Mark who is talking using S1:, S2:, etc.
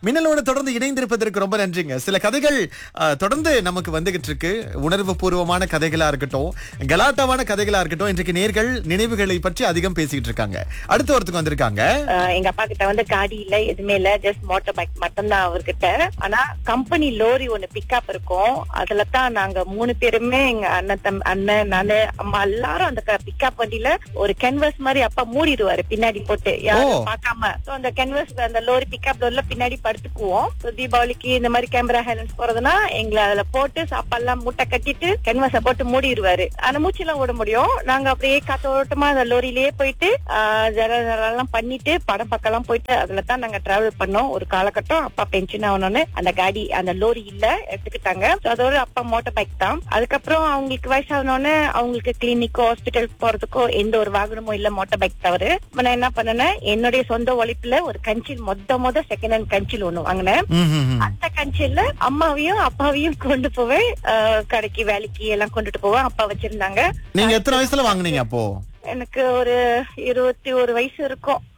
S1: மின்னலோடு தொடர்ந்து இணைந்திருப்பதற்கு ரொம்ப நன்றிங்க சில கதைகள் அஹ், தொடர்ந்து நமக்கு வந்துகிட்டு இருக்கு உணர்வு பூர்வமான கதைகளா இருக்கட்டும் கலாட்டாவான கதைகளா இருக்கட்டும் இன்றைக்கு நேர்கள் நினைவுகளை பற்றி அதிகம் பேசிட்டு இருக்காங்க அடுத்த ஒருத்தங்க வந்திருக்காங்க
S2: ஆஹ் எங்க அப்பா கிட்ட வந்து காடி இல்ல எதுவுமே இல்ல ஜஸ்ட் மோட்டார் பைக் மட்டும்தான் அவர்கிட்ட ஆனா கம்பெனி லோரி ஒண்ணு பிக்கப் இருக்கும் அதுல தான் நாங்க மூணு பேருமே எங்க அண்ணன் தம் அண்ணன் நானு அம்மா எல்லாரும் அந்த பிக்கப் வண்டியில ஒரு கேன்வஸ் மாதிரி அப்பா மூடிடுவாரு பின்னாடி போட்டு யாரும்
S1: ஓ.
S2: பார்க்காம So அந்த கேன்வஸ் அந்த லோரி பிக்கப் லோரில பின்னாடி படுத்துக்குவோம் So தீபாவளிக்கு இந்த மாதிரி கேமரா ஹைலன்ஸ் போறதுன்னா எங்களை அதுல போட்டு சாப்பாடுலாம் மூட்டை கட்டிட்டு கேன்வஸ போட்டு மூடிடுவாரு ஆனா மூச்செல்லாம் ஓட முடியும் நாங்க அப்படியே காத்தோட்டமா அந்த லோரியிலேயே போயிட்டு ஆஹ் ஜர ஜரெல்லாம் பண்ணிட்டு படம் பக்கம்லாம் போயிட்டு அதுல தான் நாங்க டிராவல் பண்ணோம் ஒரு காலகட்டம் அப்பா பென்ஷன் ஆகணும்னு அந்த காடி அந்த லோரி இல்ல எடுத்துக்கிட்டாங்க So அதோட அப்பா மோட்டார் பைக் தான் அதுக்கப்புறம் அவங்களுக்கு வயசானோடனே அவங்களுக்கு கிளினிக்கோ ஹாஸ்பிட்டல் போறதுக்கோ எந்த ஒரு வாகனமும் இல்ல மோட்டார் பைக் தவிர இப்ப நான் என்ன பண்ணேன் என்னுடைய சொந்த உழைப்புல ஒரு கஞ்சில் மொத்த மொத செகண்ட் ஹேண்ட் கஞ்சில் ஒண்ணு வாங்கினேன்
S1: ம், ம், ம்.
S2: அந்த கஞ்சில அம்மாவையும் அப்பாவையும் கொண்டு போவேன் ஆஹ் கடைக்கு வேலைக்கு எல்லாம் கொண்டுட்டு போவேன் அப்பா வச்சிருந்தாங்க
S1: நீங்க எத்தனை வயசுல வாங்குனீங்க அப்போ
S2: எனக்கு ஒரு இருபத்தி ஒரு வயசு இருக்கும்